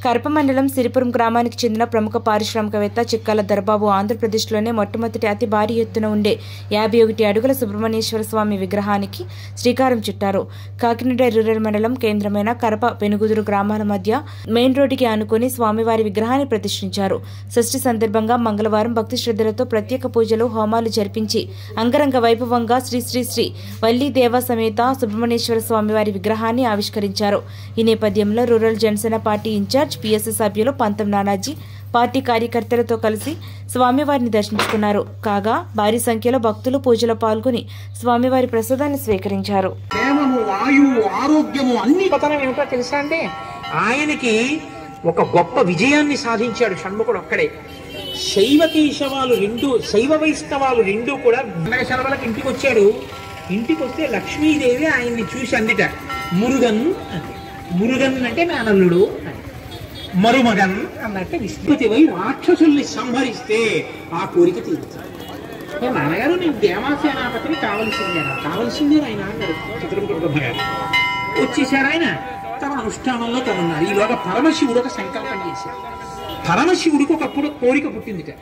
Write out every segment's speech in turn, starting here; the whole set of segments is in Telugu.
కరప మండలం సిరిపురం గ్రామానికి చెందిన ప్రముఖ పారిశ్రామికవేత్త చిక్కాల దర్బాబు ఆంధ్రప్రదేశ్లోనే మొట్టమొదటి అతి భారీ ఎత్తున ఉండే యాభై ఒకటి అడుగుల సుబ్రహ్మణ్యేశ్వర స్వామి విగ్రహానికి శ్రీకారం చుట్టారు కాకినాడ రూరల్ మండలం కేంద్రమైన కరప పెనుగుదురు గ్రామాల మధ్య మెయిన్ రోడ్డుకి ఆనుకుని స్వామివారి విగ్రహాన్ని ప్రతిష్ఠించారు షష్ఠి సందర్భంగా మంగళవారం భక్తి శ్రద్ధలతో ప్రత్యేక పూజలు హోమాలు జరిపించి అంగరంగ వైభవంగా శ్రీ శ్రీ శ్రీ వల్లి దేవ సమేత సుబ్రహ్మణ్యేశ్వర స్వామివారి విగ్రహాన్ని ఆవిష్కరించారు ఈ నేపథ్యంలో rural Janasena party incharge PSC సభ్యులు పంతం నానాజీ పార్టీ కార్యకర్తలతో కలిసి స్వామివారిని దర్శించుకున్నారు కాగా భారీ సంఖ్యలో భక్తులు పూజలో పాల్గొని స్వామివారి ప్రసాదాన్ని స్వీకరించారు ప్రేమము వాయువు ఆరోగ్యము అన్ని గొప్పతనం ఏమిటో తెలుసా అండి ఆయనకి ఒక గొప్ప విజయాన్ని సాధించాడు షణ్ముఖుడు ఒక్కడే శైవ కేశవాలు రెండు శైవ వైష్ణవాలు రెండు కూడా పండగ సెలవులకు ఇంటికి వచ్చాడు ఇంటికి వస్తే లక్ష్మీదేవి ఆయన్ని చూసి అందిట మురుగన్ అంది. మురుగన్ అంటే మేనల్లుడు అని. మరుమగన్ అన్నట్టు విస్మృతివై రాక్షసుల్ని సంహరిస్తే ఆ కోరిక తీరుతుంది ఏ నాన్నగారు నేను దేవాసేనాపతిని కావలసిందేనా కావలసిందే ఆయన అన్నాడు చిత్రకూట బ్రహ్మగారు వచ్చేసారు ఆయన తన అనుష్ఠానంలో తనున్నారు ఈలోగా పరమశివుడు ఒక సంకల్పం చేశాడు పరమశివుడికి ఒకప్పుడు కోరిక పుట్టిందిట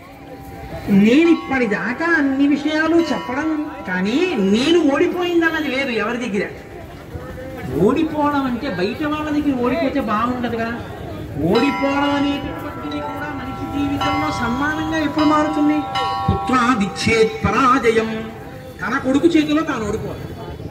నేను ఇప్పటిదాకా అన్ని విషయాలు చెప్పడం కానీ నేను ఓడిపోయిందన్నది లేదు ఎవరి దగ్గర ఓడిపోవడం అంటే బయట వాళ్ళ దగ్గర ఓడిపోతే బాగుండదు కదా ఓడిపోవడం అనేటటువంటిది కూడా మనిషి జీవితంలో సమ్మానంగా ఎప్పుడు మారుతుంది పుత్రాదిచ్చేత్ పరాజయం తన కొడుకు చేతిలో తాను ఓడిపోవడం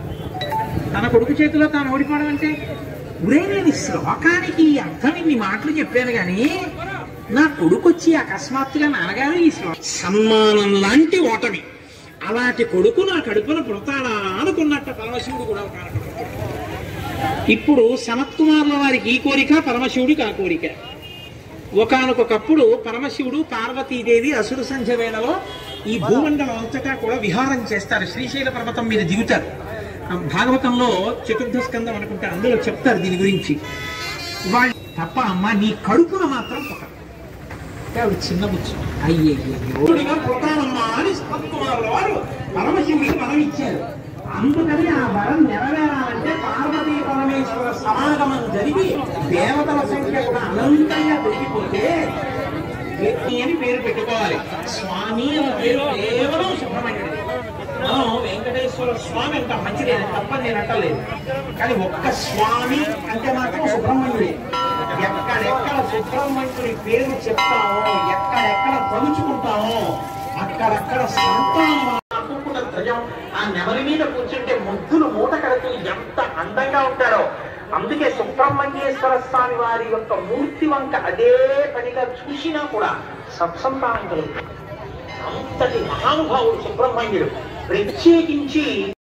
తన కొడుకు చేతిలో తాను ఓడిపోవడం అంటే ఒరే నేను ఈ శ్లోకానికి ఈ అర్థం ఇన్ని మాటలు చెప్పాను కానీ నా కొడుకు వచ్చి అకస్మాత్తుగా నాన్నగారు ఈ శ్లో సన్మానం లాంటి ఓటమి అలాంటి కొడుకు నా కడుపున పుడతాడా అనుకున్నట్ట పరమశివుడు కూడా ఒక ఆనకం. ఇప్పుడు సనత్కుమారుల వారికి ఈ కోరిక పరమశివుడికి ఆ కోరిక ఒకనకొకప్పుడు పరమశివుడు పార్వతీదేవి అసురు సంధ్య వేళలో ఈ భూమండలం అంతటా కూడా విహారం చేస్తారు శ్రీశైల పర్వతం మీద దిగుతారు ఆ భాగవతంలో చతుర్థ స్కందం అనుకుంటే అందులో చెప్తారు దీని గురించి వాళ్ళు తప్ప అమ్మ నీ కడుపున మాత్రం పుట్ట ఆవిడ చిన్న బుచ్చు అయ్యయ్యో పుట్టాలమ్మా అని సనత్కుమారుల వారు పరమశివుడికి వరం ఇచ్చారు అందుకని ఆ వరం నెరవేరాలంటే పార్వతీ పరమేశ్వర సమాగమం జరిగి దేవతల సంఖ్య కూడా అనంతంగా పెరిగిపోతే వ్యక్తి అని పేరు పెట్టుకోవాలి స్వామి అనే పేరు కేవలం సుబ్రహ్మణ్యుడు మనం వెంకటేశ్వర స్వామి అంత మంచిదే తప్పని నేను అంటలేదు కానీ ఒక్క స్వామి అంటే మాత్రం సుబ్రహ్మణ్యుడే ఎక్కడెక్కడ సుబ్రహ్మణ్యుడి పేరు చెప్తామో ఎక్కడెక్కడ తలుచుకుంటామో అక్కడక్కడ సంతానం అనుకున్న ధ్వజం ఆ నెమలి మీద కూర్చుంటే ముద్దులు మూట కడుతూ ఎంత అందంగా ఉంటాడో అందుకే సుబ్రహ్మణ్యేశ్వర స్వామి వారి యొక్క మూర్తి వంక అదే పనిగా చూసినా కూడా సత్సంతానం కలుగుతుంది అంతటి మహానుభావుడు సుబ్రహ్మణ్యుడు ప్రత్యేకించి